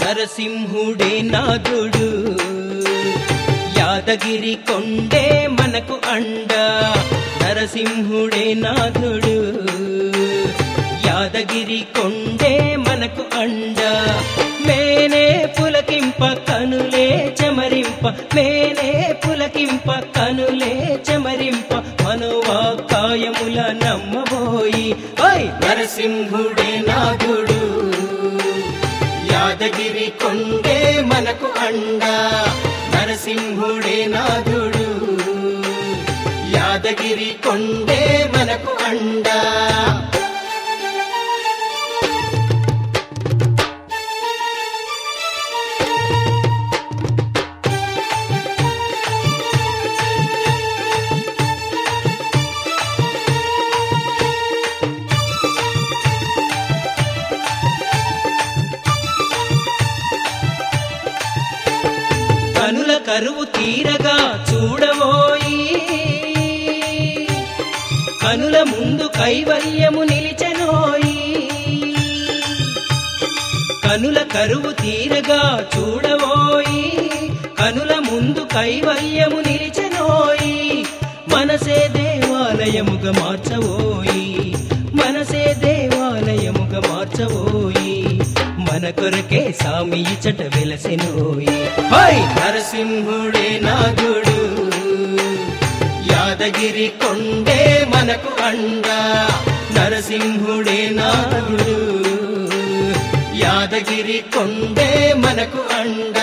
నరసింహుడే నాథుడు యాదగిరి కొండే మనకు అండ నరసింహుడే నాథుడు యాదగిరి కొండే మనకు అండ మేనే పులకింప కనులే చెమరింప మేనే పులకింప కనులే చెమరింప మనోవాకాయముల నమ్మబోయి ఓయ్ నరసింహుడే నాథుడు యాదగిరి కొండే మనకు అండ నరసింహుడే నాథుడు యాదగిరి కొండే మనకు అండ కనుల కరువు తీరగా చూడబోయి కనుల ముందు కైవల్యము నిలిచెనోయి కనుల కరువు తీరగా చూడబోయి కనుల ముందు కైవల్యము నిలిచెనోయి మనసే దేవాలయముగా మార్చబోయి మనసే దేవాలయముగా మార్చబోయి మన కొరకే సామి ఇచ్చట వెలసెనోయి హై నరసింహుడే నాథుడు యాదగిరి కొండే మనకు అండ నరసింహుడే నాథుడు యాదగిరి కొండే మనకు అండ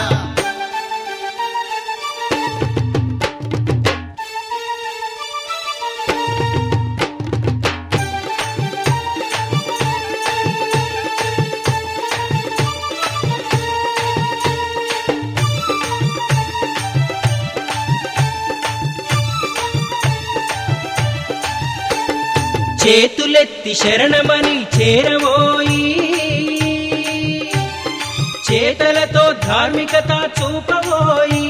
చేతులెత్తి శరణమని చేరబోయి చేతలతో ధార్మికత చూపబోయి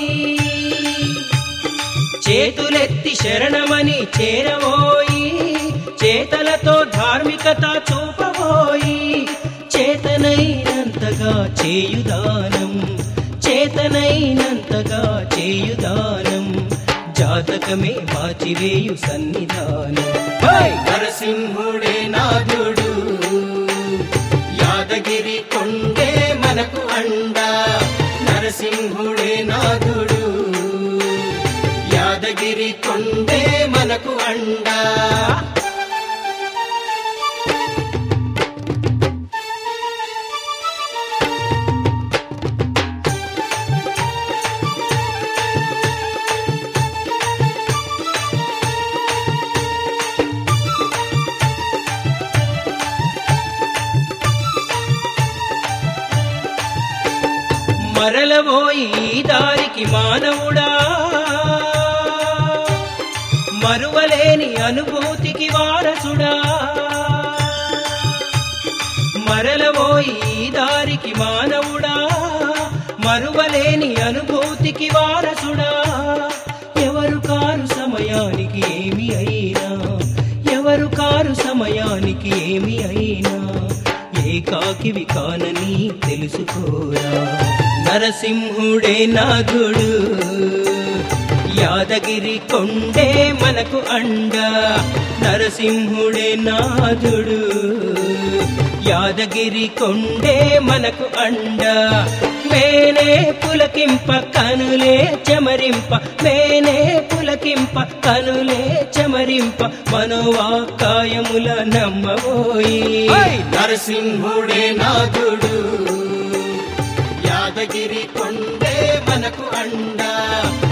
చేతులెత్తి శరణమని చేరబోయి చేతలతో ధార్మికత చూపబోయి చేతనైనంతగా చేయుదానం చేతనైనంతగా చేయుదానం జాతకమే మార్చివేయు సన్నిధానం హై! నరసింహుడే నాథుడు యాదగిరి కొండే మనకు అండ నరసింహుడే నాథుడు యాదగిరి కొండే మనకు అండ మరలబోయి ఈ దారికి మానవుడా మరువలేని అనుభూతికి వారసుడా మరలబోయి ఈ దారికి మానవుడా మరువలేని అనుభూతికి వారసుడా ఎవరు కారు సమయానికి ఏమి అయినా ఎవరు కారు సమయానికి ఏమి అయినా ఏకాకివి కానని తెలుసుకోరా నరసింహుడే నాథుడు యాదగిరి కొండే మనకు అండ నరసింహుడే నాథుడు యాదగిరి కొండే మనకు అండ మేనే పులకింప కనులే చెమరింప మేనే పులకింప కనులే చెమరింప మనోవాకాయముల నమ్మబోయి నరసింహుడే నాథుడు యాదగిరి కొండే మనకు అండ